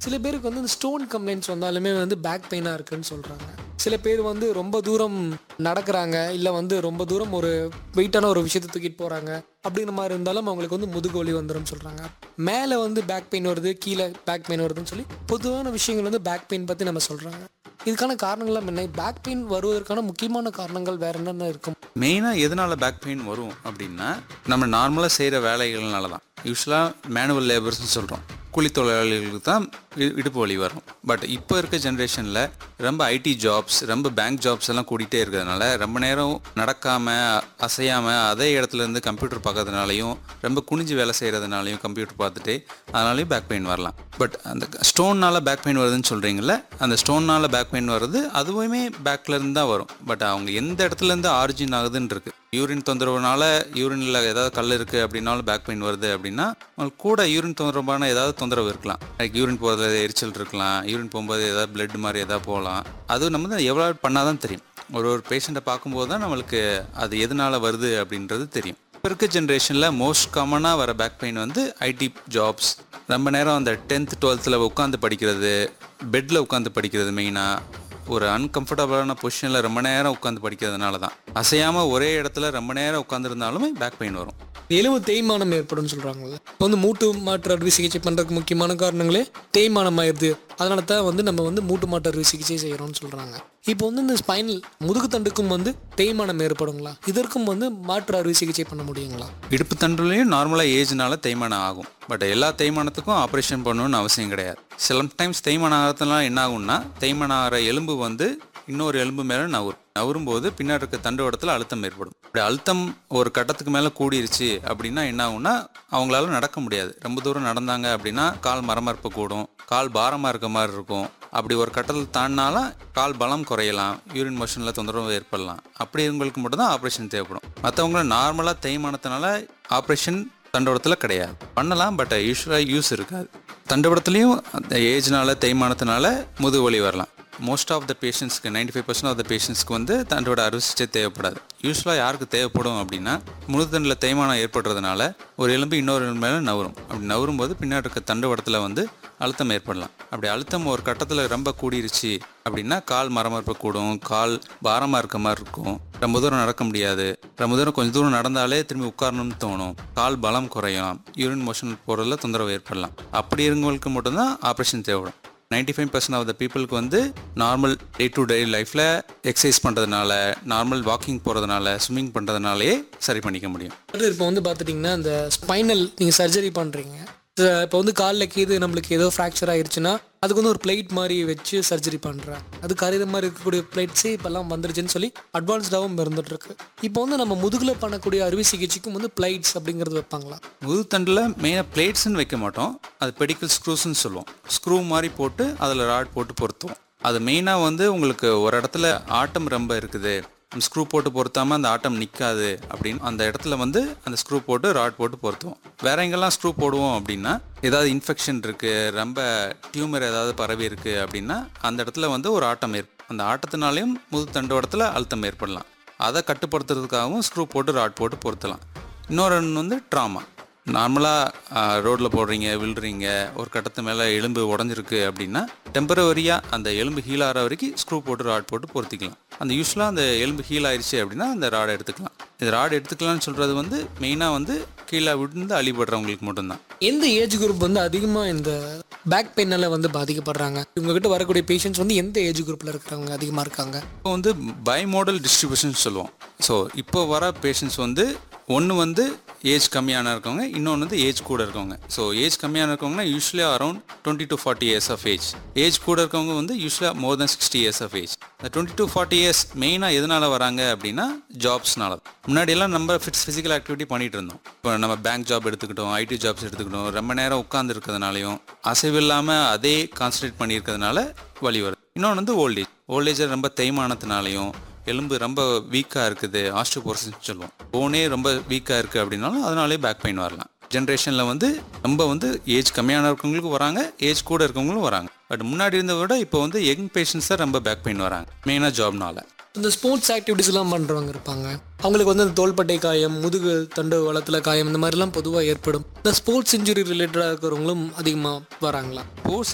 சில பேருக்கு வந்து இந்த ஸ்டோன் கம்ப்ளைண்ட்ஸ் வந்தாலுமே வந்து பேக் பெயினாக இருக்குன்னு சொல்கிறாங்க சில பேர் வந்து ரொம்ப தூரம் நடக்கிறாங்க இல்லை வந்து ரொம்ப தூரம் ஒரு வெயிட்டான ஒரு விஷயத்தை தூக்கிட்டு போகிறாங்க அப்படிங்கிற மாதிரி இருந்தாலும் அவங்களுக்கு வந்து முதுகு வலி வந்துடும் சொல்கிறாங்க மேலே வந்து பேக் பெயின் வருது கீழே பேக் பெயின் வருதுன்னு சொல்லி பொதுவான விஷயங்கள் வந்து பேக் பெயின் பற்றி நம்ம சொல்கிறாங்க இதுக்கான காரணங்கள்லாம் என்ன பேக் பெயின் வருவதற்கான முக்கியமான காரணங்கள் வேற என்னென்ன இருக்கும் மெயினாக எதனால் பேக் பெயின் வரும் அப்படின்னா நம்ம நார்மலாக செய்கிற வேலைகள்னால தான் யூஸ்வலாக மேனுவல் லேபர்ஸ்னு சொல்கிறோம் கூலி தொழிலாளிகளுக்கு தான் இ- இடுப்பு வலி வரும் பட் இப்போ இருக்க ஜென்ரேஷனில் ரொம்ப ஐடி ஜாப்ஸ் ரொம்ப பேங்க் ஜாப்ஸ் எல்லாம் கூட்டிகிட்டே இருக்கிறதுனால ரொம்ப நேரம் நடக்காமல் அசையாமல் அதே இடத்துல இருந்து கம்ப்யூட்டர் பார்க்கறதுனாலையும் ரொம்ப குனிஞ்சு வேலை செய்கிறதுனாலையும் கம்ப்யூட்டர் பார்த்துட்டு அதனாலையும் பேக் பெயின் வரலாம் பட் அந்த ஸ்டோன்னால் பேக் பெயின் வருதுன்னு சொல்கிறீங்கள அந்த ஸ்டோன்னால் பேக் பெயின் வருது அதுவுமே பேக்ல இருந்து தான் வரும் பட் அவங்க எந்த இடத்துல இருந்து ஆரிஜின் ஆகுதுன்னு இருக்கு யூரின் தொந்தரவுனால யூரினில் ஏதாவது கல் இருக்குது அப்படின்னாலும் பேக் பெயின் வருது அப்படின்னா உங்களுக்கு கூட யூரின் தொந்தரவான ஏதாவது தொந்தரவு இருக்கலாம் லைக் யூரின் போகிறதுல எரிச்சல் இருக்கலாம் யூரின் போகும்போது ஏதாவது பிளட் மாதிரி ஏதாவது போகலாம் அது நம்ம வந்து எவ்வளோ பண்ணால் தான் தெரியும் ஒரு ஒரு பேஷண்ட்டை பார்க்கும்போது தான் நம்மளுக்கு அது எதனால் வருது அப்படின்றது தெரியும் இப்போ இருக்க ஜென்ரேஷனில் மோஸ்ட் காமனாக வர பேக் பெயின் வந்து ஐடி ஜாப்ஸ் ரொம்ப நேரம் அந்த டென்த் டுவெல்த்தில் உட்காந்து படிக்கிறது பெட்டில் உட்காந்து படிக்கிறது மெயினாக ஒரு அன்கம்ஃபர்டபுளான பொசிஷனில் ரொம்ப நேரம் உட்காந்து படிக்கிறதுனால தான் அசையாமல் ஒரே இடத்துல ரொம்ப நேரம் உட்காந்துருந்தாலுமே பேக் பெயின் வரும் எலும்பு தேய்மானம் ஏற்படும் சொல்கிறாங்கல்ல இப்போ வந்து மூட்டு மாற்று அறுவை சிகிச்சை பண்ணுறதுக்கு முக்கியமான காரணங்களே தேய்மானம் ஆயிடுது அதனால தான் வந்து நம்ம வந்து மூட்டு மாற்று அறுவை சிகிச்சை செய்கிறோம்னு சொல்கிறாங்க இப்போ வந்து இந்த ஸ்பைனல் முதுகு தண்டுக்கும் வந்து தேய்மானம் ஏற்படுங்களா இதற்கும் வந்து மாற்று அறுவை சிகிச்சை பண்ண முடியுங்களா இடுப்பு தண்டுலையும் நார்மலாக ஏஜ்னால தேய்மானம் ஆகும் பட் எல்லா தேய்மானத்துக்கும் ஆப்ரேஷன் பண்ணணும்னு அவசியம் கிடையாது சில டைம்ஸ் தேய்மானம் ஆகிறதுனால என்ன ஆகும்னா தேய்மானம் ஆகிற எலும்பு வந்து இன்னொரு எலும்பு மேலே நவரும் நவரும் போது பின்னாடி இருக்க தண்டுவடத்தில் அழுத்தம் ஏற்படும் இப்படி அழுத்தம் ஒரு கட்டத்துக்கு மேலே கூடிருச்சு அப்படின்னா என்ன ஆகும்னா அவங்களால நடக்க முடியாது ரொம்ப தூரம் நடந்தாங்க அப்படின்னா கால் மரமரப்பு கூடும் கால் பாரமாக இருக்க மாதிரி இருக்கும் அப்படி ஒரு கட்டத்தில் தாண்டினாலும் கால் பலம் குறையலாம் யூரின் மோஷனில் தொந்தரவு ஏற்படலாம் அப்படி உங்களுக்கு மட்டும்தான் ஆப்ரேஷன் தேவைப்படும் மற்றவங்கள நார்மலாக தேய்மானத்தினால ஆப்ரேஷன் தண்டவடத்தில் கிடையாது பண்ணலாம் பட் யூஸ்வலாக யூஸ் இருக்காது தண்டவடத்துலேயும் அந்த ஏஜ்னால தேய்மானத்தினால முதுகு வலி வரலாம் மோஸ்ட் ஆஃப் த பேஷண்ட்ஸ்க்கு ninety five percent of the பேஷண்ட்ஸ்க்கு வந்து தண்டோட அறுவை சிகிச்சை தேவைப்படாது யூஸ்வலாக யாருக்கு தேவைப்படும் அப்படின்னா முழுத்தண்டில் தேய்மானம் ஏற்படுறதுனால ஒரு எலும்பு இன்னொரு எலும்பு மேலே நவரும் அப்படி நவரும் போது பின்னாடி இருக்க தண்டுவடத்தில் வந்து அழுத்தம் ஏற்படலாம் அப்படி அழுத்தம் ஒரு கட்டத்தில் ரொம்ப கூடிருச்சு அப்படின்னா கால் மரமரப்பு கூடும் கால் பாரமாக இருக்க மாதிரி இருக்கும் ரொம்ப தூரம் நடக்க முடியாது ரொம்ப தூரம் கொஞ்சம் தூரம் நடந்தாலே திரும்பி உட்காரணும்னு தோணும் கால் பலம் குறையும் யூரின் மோஷன் போகிறதுல தொந்தரவு ஏற்படலாம் அப்படி இருந்தவங்களுக்கு மட்டும்தான் ஆப்ரேஷன் தேவைப்படும் ninety five percent of the பீப்புளுக்கு வந்து நார்மல் டே டு டே லைஃப்பில் எக்ஸசைஸ் பண்ணுறதுனால நார்மல் வாக்கிங் போகிறதுனால ஸ்விம்மிங் பண்ணுறதுனாலே சரி பண்ணிக்க முடியும் அடுத்து இப்போ வந்து பார்த்துட்டிங்கன்னா இந்த ஸ்பைனல் நீங்கள் சர்ஜரி பண்ணுறீங்க இப்போ வந்து காலில் கீது நம்மளுக்கு ஏதோ ஃப்ராக்சர் ஆயிருச்சுன்னா அதுக்கு வந்து ஒரு பிளேட் மாதிரி வச்சு சர்ஜரி பண்ணுறாங்க அது கரையிற மாதிரி இருக்கக்கூடிய பிளேட்ஸே இப்போல்லாம் வந்துருச்சுன்னு சொல்லி அட்வான்ஸ்டாகவும் இருந்துகிட்ருக்கு இப்போ வந்து நம்ம முதுகில் பண்ணக்கூடிய அறுவை சிகிச்சைக்கும் வந்து பிளைட்ஸ் அப்படிங்கிறது வைப்பாங்களா முதுத்தண்டில் மெயினாக பிளேட்ஸ்னு வைக்க மாட்டோம் அது பெடிக்கல் ஸ்க்ரூஸ்ன்னு சொல்லுவோம் ஸ்க்ரூ மாதிரி போட்டு அதில் ராட் போட்டு பொருத்துவோம் அது மெயினாக வந்து உங்களுக்கு ஒரு இடத்துல ஆட்டம் ரொம்ப இருக்குது ஸ்க்ரூ போட்டு பொருத்தாம அந்த ஆட்டம் நிற்காது அப்படின்னு அந்த இடத்துல வந்து அந்த ஸ்க்ரூ போட்டு ராட் போட்டு பொருத்துவோம் வேற எங்கெல்லாம் ஸ்க்ரூ போடுவோம் அப்படின்னா ஏதாவது இன்ஃபெக்ஷன் இருக்கு ரொம்ப டியூமர் ஏதாவது பரவி இருக்கு அப்படின்னா அந்த இடத்துல வந்து ஒரு ஆட்டம் ஏற்படும் அந்த ஆட்டத்தினாலையும் முது தண்டோடத்தில் அழுத்தம் ஏற்படலாம் அதை கட்டுப்படுத்துறதுக்காகவும் ஸ்க்ரூ போட்டு ராட் போட்டு பொருத்தலாம் இன்னொரு ஒன்று வந்து ட்ராமா நார்மலாக ரோட்டில் போடுறீங்க விழுறீங்க ஒரு கட்டத்து மேலே எலும்பு உடஞ்சிருக்கு அப்படின்னா டெம்பரவரியாக அந்த எலும்பு ஹீல் ஆகிற வரைக்கும் ஸ்க்ரூ போட்டு ராட் போட்டு பொருத்திக்கலாம் அந்த யூஸ்வலாக அந்த எலும்பு ஹீல் ஆயிடுச்சு அப்படின்னா அந்த ராடை எடுத்துக்கலாம் இந்த ராட் எடுத்துக்கலாம்னு சொல்கிறது வந்து மெயினாக வந்து கீழே விழுந்து அழிபடுறவங்களுக்கு மட்டும்தான் எந்த ஏஜ் குரூப் வந்து அதிகமாக இந்த பேக் பெயினால் வந்து பாதிக்கப்படுறாங்க இவங்ககிட்ட வரக்கூடிய பேஷண்ட்ஸ் வந்து எந்த ஏஜ் குரூப்பில் இருக்கிறவங்க அதிகமாக இருக்காங்க இப்போ வந்து பை மாடல் டிஸ்ட்ரிபியூஷன் சொல்லுவோம் ஸோ இப்போ வர பேஷண்ட்ஸ் வந்து ஒன்று வந்து ஏஜ் கம்மியான இருக்கவங்க இன்னொன்று வந்து ஏஜ் கூட இருக்கவங்க ஸோ ஏஜ் கம்மியான இருக்கவங்கன்னா யூஸ்வலாக around twenty to forty years of age age கூட இருக்கவங்க வந்து யூஸ்வலாக more than sixty years of age இந்த டுவெண்ட்டி டு ஃபார்ட்டி இயர்ஸ் மெயினாக எதனால வராங்க அப்படின்னா ஜாப்ஸ்னால முன்னாடியெல்லாம் நம்ம ஃபிட்ஸ் ஃபிசிக்கல் ஆக்டிவிட்டி பண்ணிட்டு இருந்தோம் இப்போ நம்ம பேங்க் ஜாப் எடுத்துக்கிட்டோம் ஐடி ஜாப்ஸ் எடுத்துக்கிட்டோம் ரொம்ப நேரம் உட்கார்ந்து இருக்கிறதுனாலையும் அசைவு இல்லாமல் அதே கான்சன்ட்ரேட் பண்ணியிருக்கிறதுனால வலி வருது இன்னொன்று வந்து ஓல்டேஜ் ஓல்டேஜை ரொம்ப தேய்மானத்தினாலையும் எலும்பு ரொம்ப வீக்காக இருக்குது ஆஸ்ட்ரோபோரோசிஸ் சொல்லுவோம் போனே ரொம்ப வீக்காக இருக்குது அப்படின்னாலும் அதனாலே பேக் பெயின் வரலாம் ஜென்ரேஷனில் வந்து ரொம்ப வந்து ஏஜ் கம்மியான இருக்கவங்களுக்கும் வராங்க ஏஜ் கூட இருக்கவங்களும் வராங்க பட் முன்னாடி இருந்ததை விட இப்போ வந்து யங் பேஷண்ட்ஸ் தான் ரொம்ப பேக் பெயின் வராங்க மெயினாக ஜாப்னால இந்த ஸ்போர்ட்ஸ் ஆக்டிவிட்டிஸ் எல்லாம் பண்ணுறவங்க இருப்பாங்க அவங்களுக்கு வந்து இந்த தோள்பட்டை காயம் முதுகு தண்டு வளத்துல காயம் இந்த மாதிரிலாம் பொதுவாக ஏற்படும் இந்த ஸ்போர்ட்ஸ் இன்ஜுரி ரிலேட்டடாக இருக்கிறவங்களும் அதிகமாக வராங்களா ஸ்போர்ட்ஸ்